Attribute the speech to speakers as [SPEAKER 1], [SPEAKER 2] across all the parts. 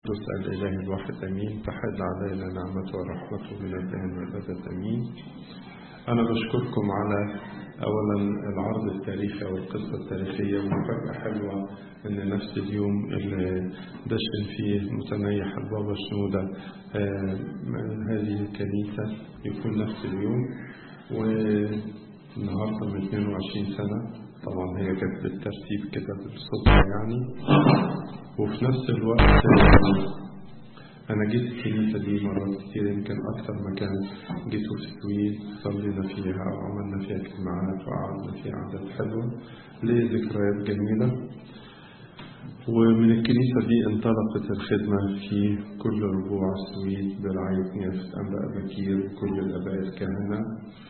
[SPEAKER 1] القدس الإله الواحد أمين تحل علينا نعمته ورحمته من الآن والأبد أمين أنا بشكركم على أولا العرض التاريخي أو القصة التاريخية ومفاجأة حلوة إن نفس اليوم اللي دشن فيه متنيح البابا شنودة من هذه الكنيسة يكون نفس اليوم والنهاردة من 22 سنة طبعا هي كانت بالترتيب كده بالصدفة يعني وفي نفس الوقت أنا جيت الكنيسة دي مرات كتير يمكن أكتر مكان جيتوا في السويد صلينا فيها وعملنا فيها اجتماعات وقعدنا فيها عادات حلوة ليه ذكريات جميلة ومن الكنيسة دي انطلقت الخدمة في كل ربوع السويد برعاية نيافة أنباء بكير وكل الآباء الكهنة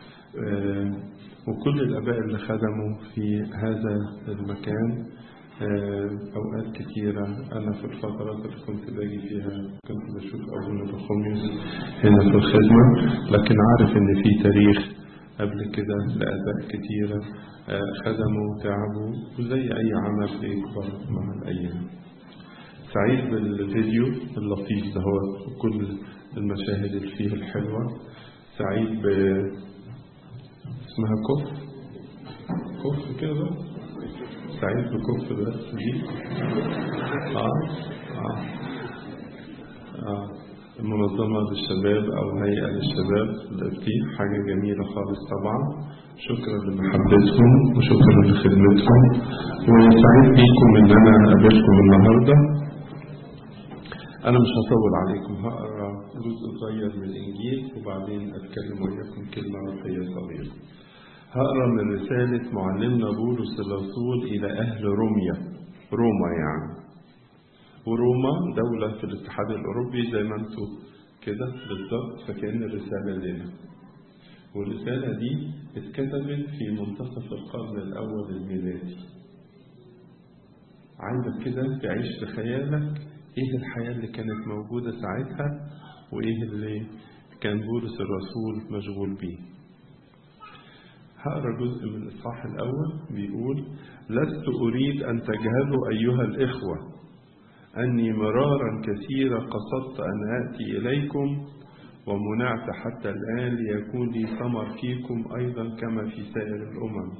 [SPEAKER 1] وكل الآباء اللي خدموا في هذا المكان أوقات كتيرة أنا في الفترات اللي كنت باجي فيها كنت بشوف أبونا بخميس هنا في الخدمة لكن عارف إن في تاريخ قبل كده لآباء كتيرة خدموا وتعبوا وزي أي عمل بيكبر مع الأيام سعيد بالفيديو اللطيف ده هو وكل المشاهد اللي فيه الحلوة سعيد ب اسمها كف كف كده سعيد بكف بس دي آه. آه. آه. المنظمة للشباب أو هيئة للشباب الإفتيح حاجة جميلة خالص طبعا شكرا لمحبتكم وشكرا لخدمتكم وسعيد بيكم إن أنا قابلكم النهاردة أنا مش هطول عليكم هقرا جزء صغير من الإنجيل وبعدين أتكلم وياكم كلمة روحية صغيرة هقرا من رسالة معلمنا بولس الرسول إلى أهل روميا روما يعني وروما دولة في الاتحاد الأوروبي زي ما انتم كده بالظبط فكأن الرسالة لنا والرسالة دي اتكتبت في منتصف القرن الأول الميلادي عايزك كده تعيش في خيالك ايه الحياة اللي كانت موجودة ساعتها وايه اللي كان بولس الرسول مشغول بيه هقرا جزء من الإصحاح الأول بيقول لست أريد أن تجهلوا أيها الإخوة أني مرارا كثيرا قصدت أن آتي إليكم ومنعت حتى الآن ليكون لي ثمر فيكم أيضا كما في سائر الأمم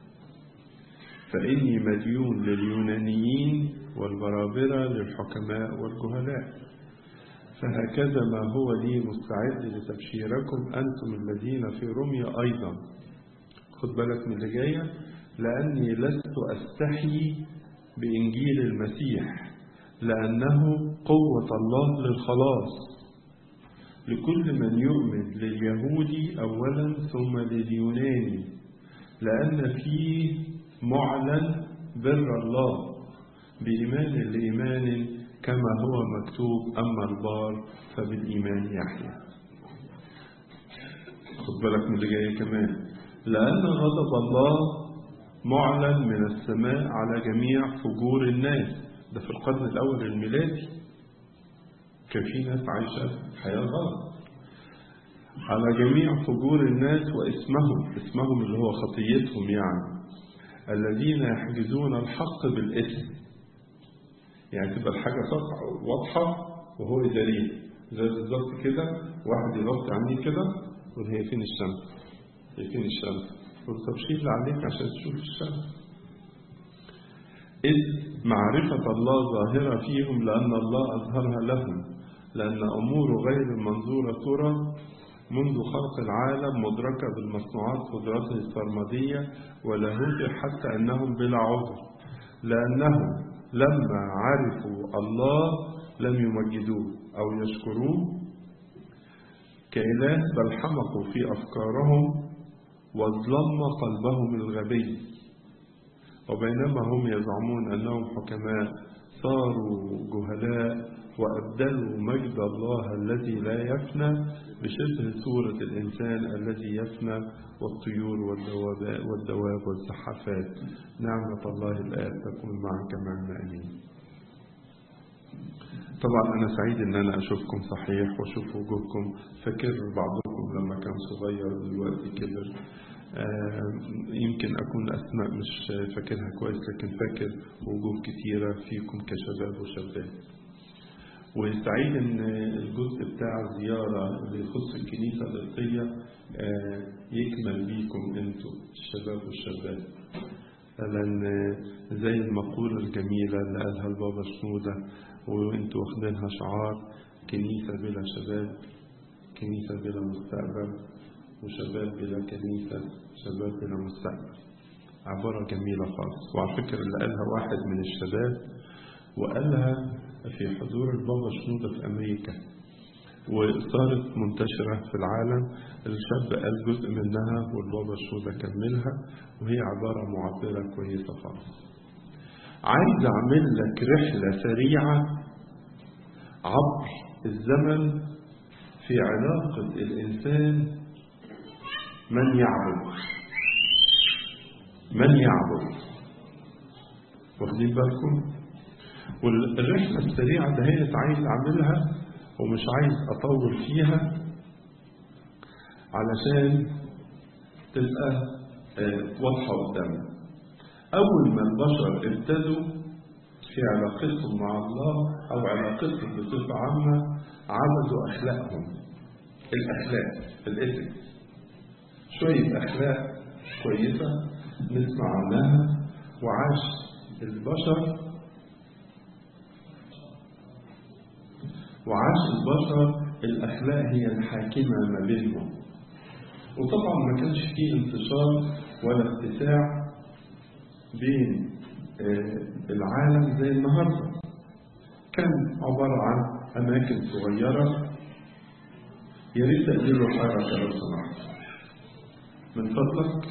[SPEAKER 1] فإني مديون لليونانيين والبرابرة للحكماء والجهلاء فهكذا ما هو لي مستعد لتبشيركم أنتم الذين في روميا أيضا خد بالك من اللي جاية لأني لست أستحي بإنجيل المسيح لأنه قوة الله للخلاص لكل من يؤمن لليهودي أولا ثم لليوناني لأن فيه معلن بر الله بإيمان لإيمان كما هو مكتوب أما البار فبالإيمان يحيى خد بالك من اللي جاي كمان لأن غضب الله معلن من السماء على جميع فجور الناس ده في القرن الأول الميلادي كان في ناس عايشة حياة غلط على جميع فجور الناس واسمهم اسمهم اللي هو خطيتهم يعني الذين يحجزون الحق بالاسم يعني تبقى الحاجة واضحة وهو يداريها زي بالظبط كده واحد يبص عندي كده يقول هي فين الشمس هي فين الشمس يقول طب شيل عليك عشان تشوف الشمس إذ معرفة الله ظاهرة فيهم لأن الله أظهرها لهم لأن أمور غير المنظورة ترى منذ خلق العالم مدركة بالمصنوعات قدرته السرمدية ولاهوته حتى أنهم بلا عذر لأنهم لما عرفوا الله لم يمجدوه أو يشكروه كإله بل حمقوا في أفكارهم واظلم قلبهم الغبي وبينما هم يزعمون أنهم حكماء صاروا جهلاء وأبدلوا مجد الله الذي لا يفنى بشبه صورة الإنسان الذي يفنى والطيور والدواب, والدواب والزحافات نعمة الله الآب تكون معك معنا أمين طبعا أنا سعيد إن أنا أشوفكم صحيح وأشوف وجوهكم فاكر بعضكم لما كان صغير دلوقتي كبر يمكن أكون أسماء مش فاكرها كويس لكن فاكر وجوه كتيرة فيكم كشباب وشابات وسعيد ان الجزء بتاع الزيارة اللي يخص الكنيسة القبطية آه، يكمل بيكم انتوا الشباب والشابات لأن زي المقولة الجميلة اللي قالها البابا شنودة وانتوا واخدينها شعار كنيسة بلا شباب كنيسة بلا مستقبل وشباب بلا كنيسة شباب بلا مستقبل عبارة جميلة خالص وعلى فكرة اللي قالها واحد من الشباب وقالها في حضور البابا شنودة في أمريكا وصارت منتشرة في العالم الشاب قال جزء منها والبابا شنودة كملها وهي عبارة معبرة كويسة خالص عايز أعمل لك رحلة سريعة عبر الزمن في علاقة الإنسان من يعبد من يعبد واخدين بالكم والرحلة السريعة دهيت عايز أعملها ومش عايز أطول فيها علشان تبقى آه، واضحة قدامنا أول ما البشر ابتدوا في علاقتهم مع الله أو علاقتهم بصفة عامة عبدوا أخلاقهم الأخلاق الإثكس شوية أخلاق كويسة نسمع عنها وعاش البشر وعاش البشر الأخلاق هي الحاكمة ما بينهم وطبعا ما كانش فيه انتشار ولا اتساع بين آه، العالم زي النهارده كان عبارة عن أماكن صغيرة يا ريت تقدروا حركة لو سمحت من فضلك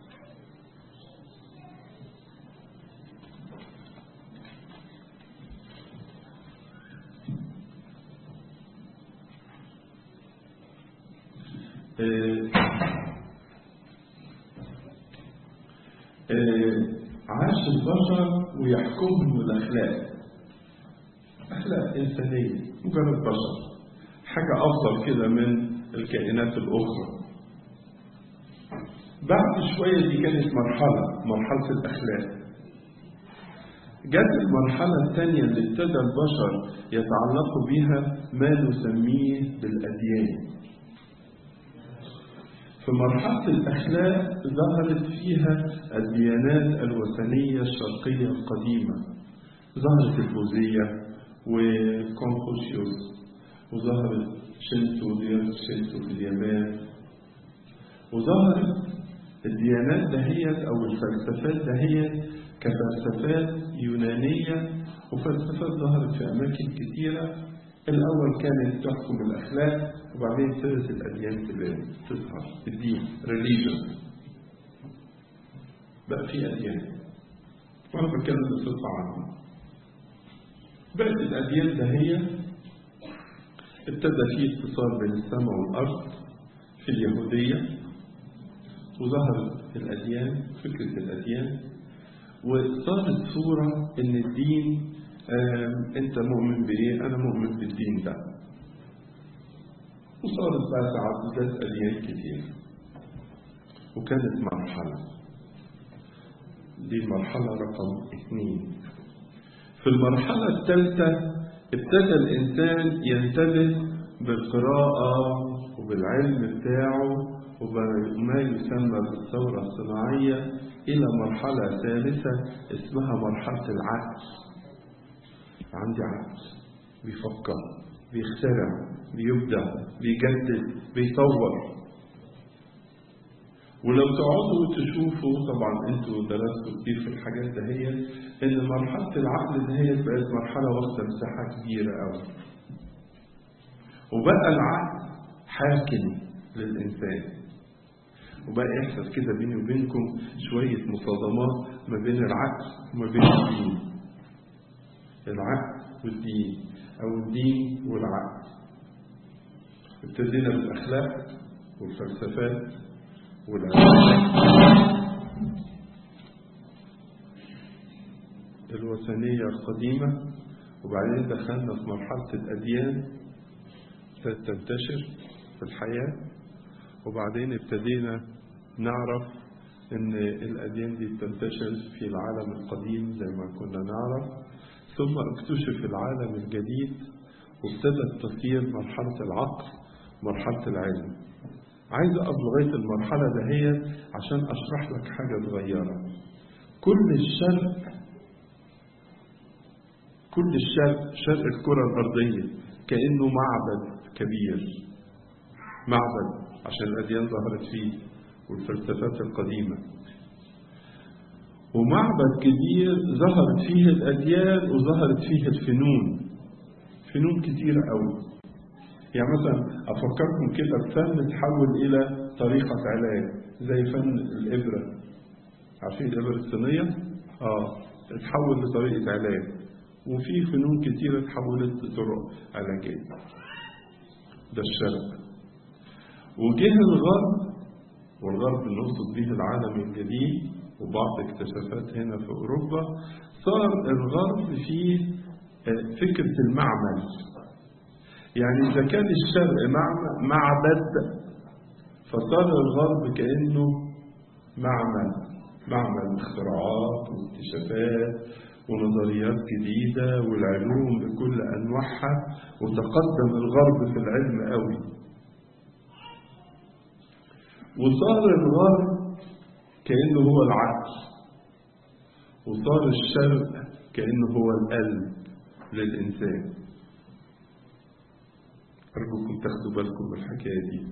[SPEAKER 1] آه، آه، عاش البشر ويحكمهم الأخلاق أخلاق إنسانية مجرد بشر حاجة أفضل كده من الكائنات الأخرى بعد شوية دي كانت مرحلة مرحلة الأخلاق جت المرحلة الثانية اللي ابتدى البشر يتعلقوا بها ما نسميه بالأديان في مرحلة الأخلاق ظهرت فيها الديانات الوثنية الشرقية القديمة ظهرت البوذية وكونفوشيوس وظهرت شينتو ديانة شينتو في اليابان وظهرت الديانات دهيت أو الفلسفات دهيت كفلسفات يونانية وفلسفات ظهرت في أماكن كثيرة الأول كانت تحكم الأخلاق وبعدين ابتدت الأديان تظهر الدين religion بقى في أديان وأنا بتكلم بصفة عامة بقت الأديان دهية ابتدى في اتصال بين السماء والأرض في اليهودية وظهرت الأديان فكرة الأديان وصارت صورة إن الدين آم، أنت مؤمن بإيه؟ أنا مؤمن بالدين ده وصارت بقى تعددات أديان كتير وكانت مرحلة دي المرحلة رقم اثنين في المرحلة الثالثة ابتدى الإنسان ينتبه بالقراءة وبالعلم بتاعه وما يسمى بالثورة الصناعية إلى مرحلة ثالثة اسمها مرحلة العقل عندي عقل بيفكر بيخترع بيبدع بيجدد بيطور ولو تقعدوا تشوفوا طبعا انتوا درستوا كتير في الحاجات دهيت ان مرحله العقل دهيت بقت مرحله واخده مساحه كبيره قوي وبقى العقل حاكم للانسان وبقى يحصل كده بيني وبينكم شويه مصادمات ما بين العقل وما بين الدين العقل والدين او الدين والعقل ابتدينا بالاخلاق والفلسفات والعلم الوثنية القديمة وبعدين دخلنا في مرحلة الأديان ابتدت تنتشر في الحياة وبعدين ابتدينا نعرف ان الأديان دي بتنتشر في العالم القديم زي ما كنا نعرف ثم اكتشف العالم الجديد وابتدت تصير مرحلة العقل مرحلة العلم عايز أقف لغاية المرحلة دهيت عشان أشرح لك حاجة صغيرة كل الشرق كل الشرق شرق الكرة الأرضية كأنه معبد كبير معبد عشان الأديان ظهرت فيه والفلسفات القديمة ومعبد كبير ظهرت فيه الأديان وظهرت فيه الفنون فنون كتيرة أوي يعني مثلا أفكركم كده بفن تحول إلى طريقة علاج زي فن الإبرة عارفين الإبرة الصينية؟ آه تتحول لطريقة علاج وفي فنون كتيرة تحولت لطرق علاجية ده الشرق وجه الغرب والغرب نقصد به العالم الجديد وبعض اكتشافات هنا في أوروبا صار الغرب فيه فكرة المعمل يعني إذا كان الشرق معبد فصار الغرب كأنه معمل معمل اختراعات واكتشافات ونظريات جديدة والعلوم بكل أنواعها وتقدم الغرب في العلم قوي وصار الغرب كأنه هو العقل وصار الشرق كأنه هو القلب للإنسان أرجوكم تاخدوا بالكم من الحكاية دي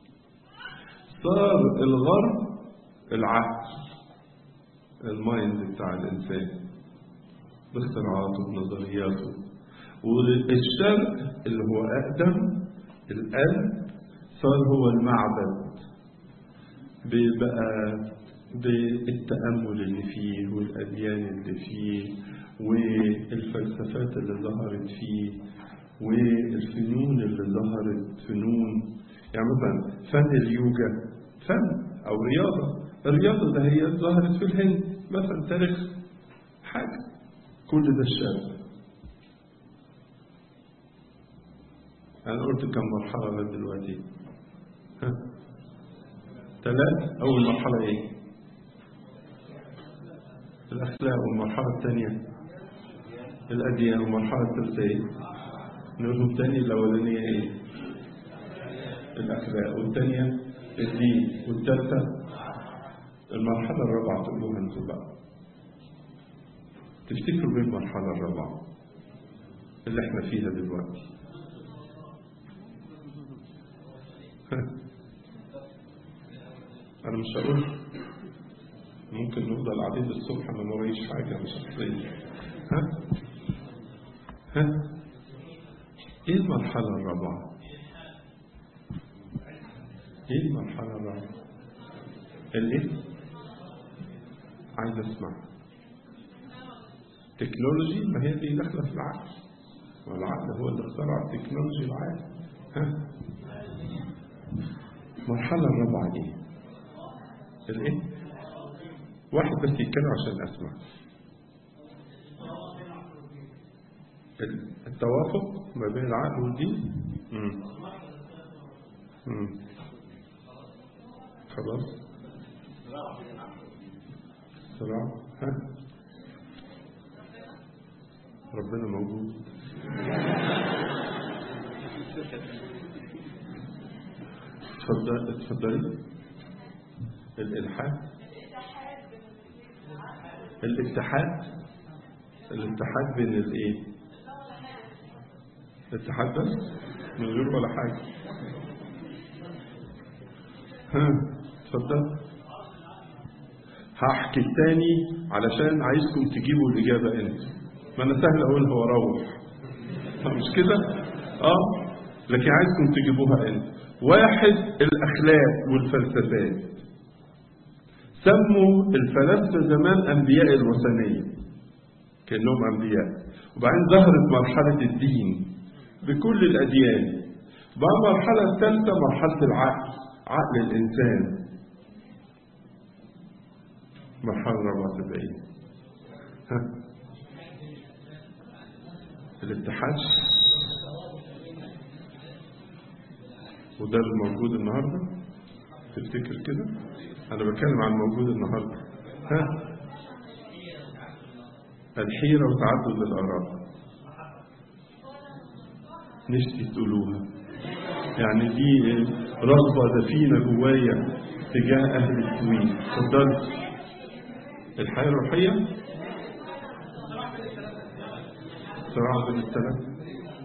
[SPEAKER 1] صار الغرب العقل المايند بتاع الإنسان باختراعاته بنظرياته والشرق اللي هو أقدم القلب صار هو المعبد بقى بالتأمل اللي فيه والأديان اللي فيه والفلسفات اللي ظهرت فيه والفنون اللي ظهرت فنون يعني مثلا فن اليوجا فن أو رياضة الرياضة ده هي ظهرت في الهند مثلا تاريخ حاجة كل ده الشرق أنا قلت كم مرحلة لغاية دلوقتي ها ثلاث أول مرحلة إيه الأخلاق والمرحلة الثانية الأديان والمرحلة الثالثة إيه نقولهم تاني الأولانية إيه الأخلاق والثانية الدين والثالثة المرحلة الرابعة تقولوها أنتوا بقى تفتكروا بين المرحلة الرابعة اللي احنا فيها دلوقتي أنا مش هقول ممكن نفضل قاعدين للصبح ما نوريش حاجة مش شخصية ها ها ايه المرحلة الرابعة ايه المرحلة الرابعة الايه عايز اسمع تكنولوجي ما هي دي داخله في العقل والعقل هو اللي اخترع التكنولوجي العالم ها المرحلة الرابعة ايه الايه واحد بس يتكلم عشان اسمع التوافق ما بين العقل والدين مم. مم. خلاص صراع ها ربنا موجود اتفضل اتفضلي الالحاد الاتحاد الاتحاد بين الايه الاتحاد بس من غير ولا حاجه ها اتفضل هحكي تاني علشان عايزكم تجيبوا الإجابة أنت ما أنا سهل أقولها وأروح مش كده؟ آه لكن عايزكم تجيبوها أنت واحد الأخلاق والفلسفات سموا الفلاسفة زمان أنبياء الوثنية كأنهم أنبياء وبعدين ظهرت مرحلة الدين بكل الأديان بقى المرحلة الثالثة مرحلة العقل عقل الإنسان مرحلة رابعة تبقى إيه؟ ها؟ الاتحاد وده الموجود النهاردة تفتكر كده أنا بتكلم عن الموجود النهاردة ها الحيرة وتعدد الآراء نفسي تقولوها يعني دي رغبة دفينة جوايا تجاه أهل السويد اتفضلوا الحياة الروحية صراع بين السلام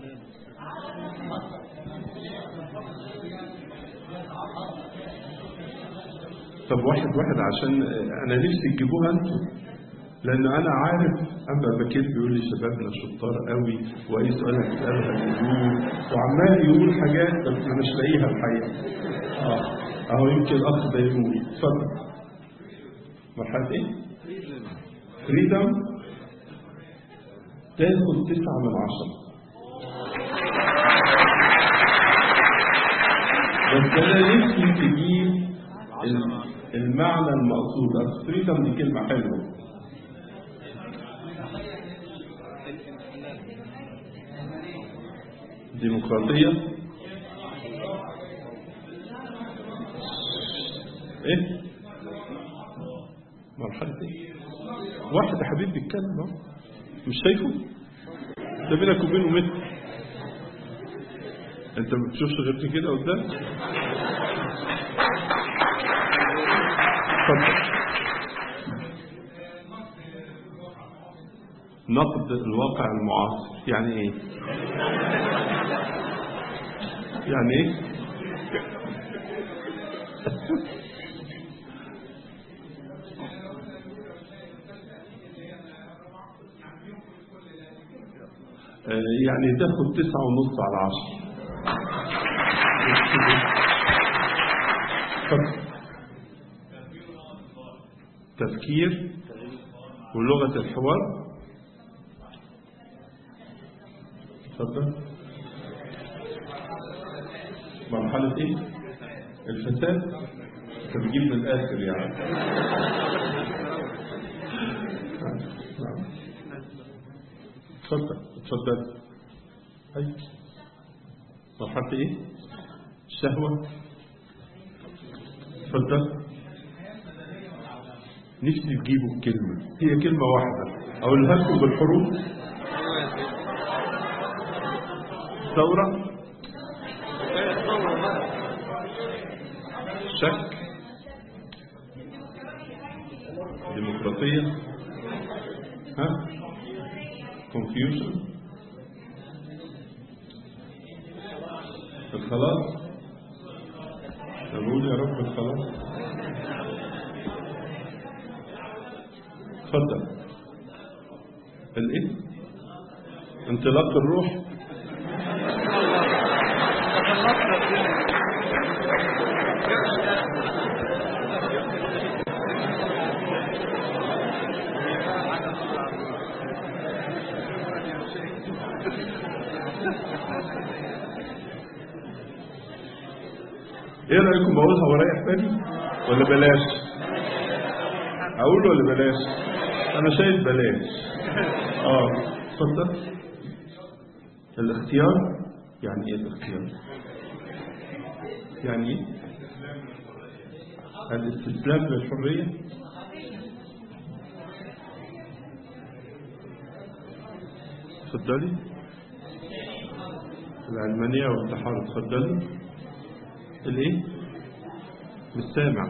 [SPEAKER 1] طب واحد واحد عشان انا نفسي تجيبوها انتوا لان انا عارف اما بكير بيقول لي شبابنا شطار قوي واي سؤال هتساله هتجيبوه وعمال يقول حاجات بس انا مش لاقيها الحقيقه اه اهو يمكن الاخ ده يقول اتفضل مرحله ايه؟ فريدم تاخد تسعة من عشرة بس انا نفسي تجيب المعنى المقصود اصل فريدم دي كلمه حلوه ديمقراطيه ايه مرحله ايه واحد يا حبيبي بيتكلم اهو مش شايفه ده بينك وبينه متر انت ما بتشوفش غير كده قدام اتفضل نقد الواقع المعاصر يعني ايه يعني ايه يعني تاخد تسعة ونص على عشر تفكير ولغة الحوار تفضل مرحلة ايه الفساد انت بتجيب من الاخر يعني اتفضل اتفضل اي مرحلة ايه الشهوة اتفضل نفسي تجيبوا الكلمة هي كلمة واحدة أقولها لكم بالحروف ثورة شك ديمقراطية ها confusion الخلاص أقول يا رب الخلاص اتفضل الايه انطلاق الروح ايه رايكم اقولها ورايح بالي ولا بلاش اقول ولا بلاش انا شايف بلاش اه اتفضل الاختيار يعني ايه الاختيار يعني ايه الاستسلام للحريه اتفضلي العلمانيه والتحرر اتفضلي الايه مش سامع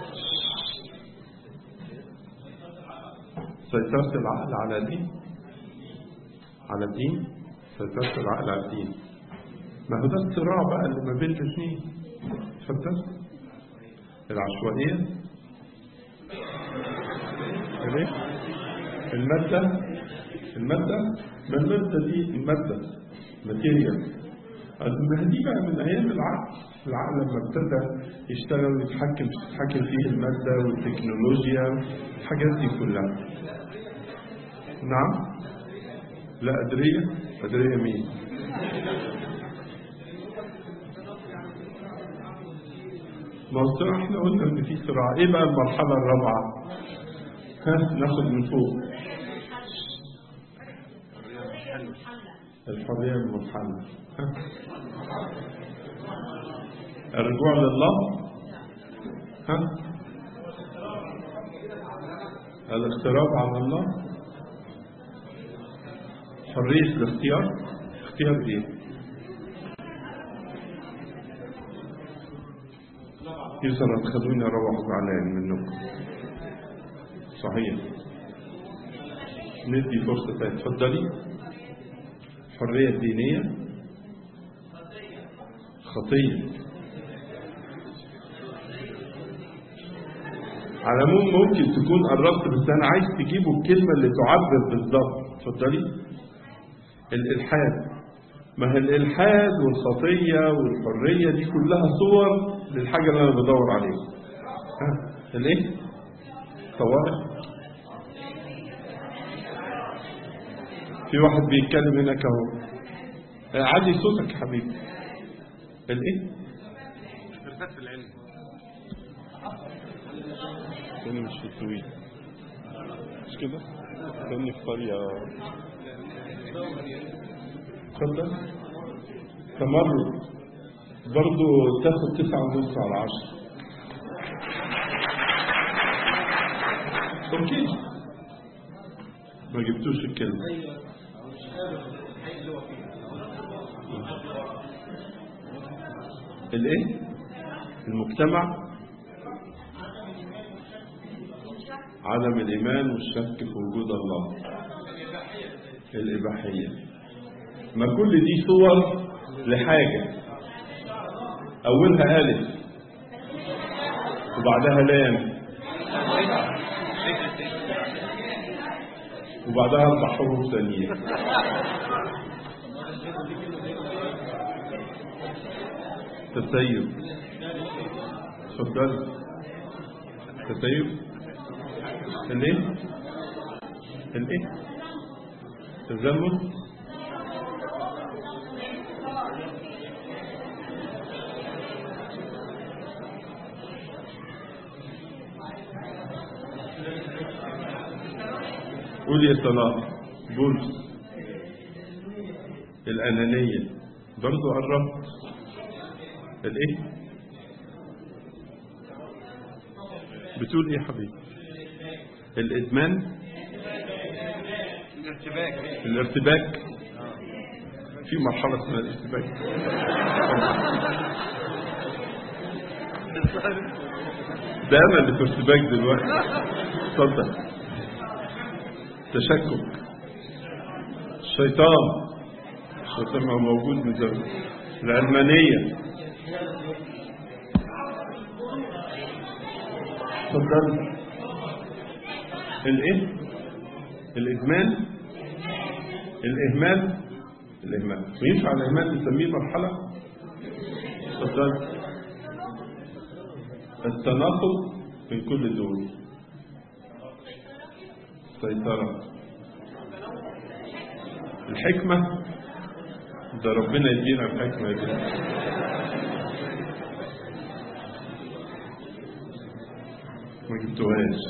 [SPEAKER 1] سيطرة العقل على الدين على الدين سيطرة العقل على الدين ما هو ده الصراع بقى اللي ما بين الاثنين اتفضل العشوائية ايه المادة المادة ما المادة دي المادة ماتيريال ما دي بقى من ايام العقل العقل لما ابتدى يشتغل ويتحكم تتحكم فيه المادة والتكنولوجيا الحاجات دي كلها نعم لا أدرية أدرية مين ما هو احنا قلنا ان في صراع ايه بقى المرحلة الرابعة ها ناخد من فوق الحرية المنحلة ها الرجوع لله ها الاقتراب على الله حرية الاختيار اختيار ايه يظهر هتخلوني اروح زعلان منكم صحيح ندي فرصة تانية اتفضلي الحرية الدينية خطية على العموم ممكن تكون قربت بس انا عايز تجيبوا الكلمة اللي تعبر بالظبط اتفضلي الالحاد ما هي الالحاد والخطية والحرية دي كلها صور للحاجة اللي انا بدور عليها ها الايه طوارئ في واحد بيتكلم هناك اهو آه، عادي صوتك يا حبيبي الايه
[SPEAKER 2] فلسفة العلم
[SPEAKER 1] تاني مش في السويد مش كده تاني في قرية اتفضل تمرد برضو تاخد تسعة ونص على عشرة اوكي ما جبتوش الكلمة الايه المجتمع عدم الإيمان والشك في وجود الله الإباحية ما كل دي صور لحاجة أولها ألف وبعدها لام وبعدها أربع حروف ثانية تسيب اتفضل تسيب الايه الايه تزمت قول يا صلاح بولس الأنانية برضو قربت الايه بتقول ايه يا حبيبي الادمان
[SPEAKER 2] الارتباك
[SPEAKER 1] الارتباك في مرحلة اسمها الارتباك ده انا اللي في ارتباك دلوقتي اتفضل تشكك الشيطان الشيطان هو موجود من زمان العلمانية اتفضل الايه الادمان الاهمال الاهمال وينفع الاهمال نسميه مرحله اتفضل التناقض من كل دول السيطره الحكمه ده ربنا يدينا الحكمه دي ما جبتوهاش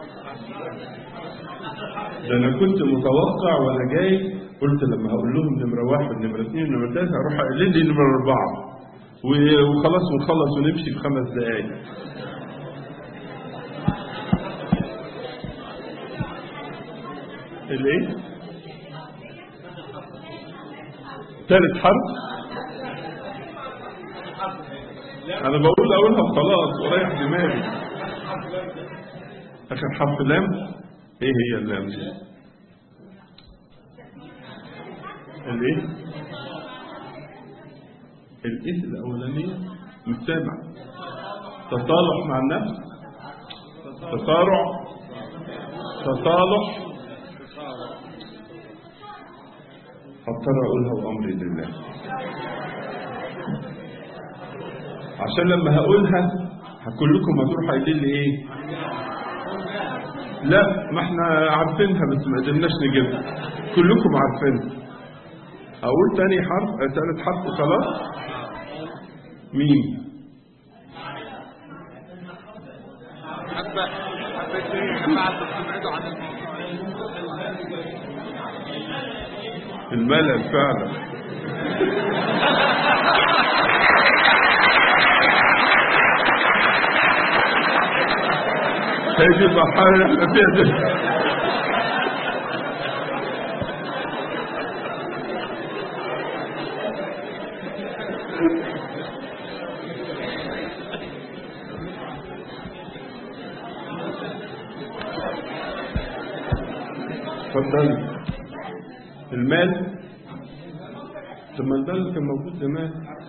[SPEAKER 1] ده انا كنت متوقع وانا جاي قلت لما هقول لهم نمره واحد نمره اثنين نمره ثلاثه هروح اقول لي نمره اربعه و- وخلاص ونخلص ونمشي في خمس دقائق الايه؟ ثالث حرف انا بقول اولها وخلاص وريح دماغي اخر حرف لام ايه هي اللام دي الايه الايه الاولانيه مش سامع تصالح مع النفس تسارع تصالح هضطر اقولها وامري لله عشان لما هقولها كلكم هتروحوا قايلين لي ايه لا ما احنا عارفينها بس ما قدرناش نجيبها كلكم عارفينها اقول تاني حرف آه، تالت حرف خلاص مين
[SPEAKER 2] حتى حتى يا جماعة تبعدوا عن
[SPEAKER 1] الملل فعلا هذه المرحلة اللي احنا فيها دي اتفضل المال طب ما ده اللي كان موجود زمان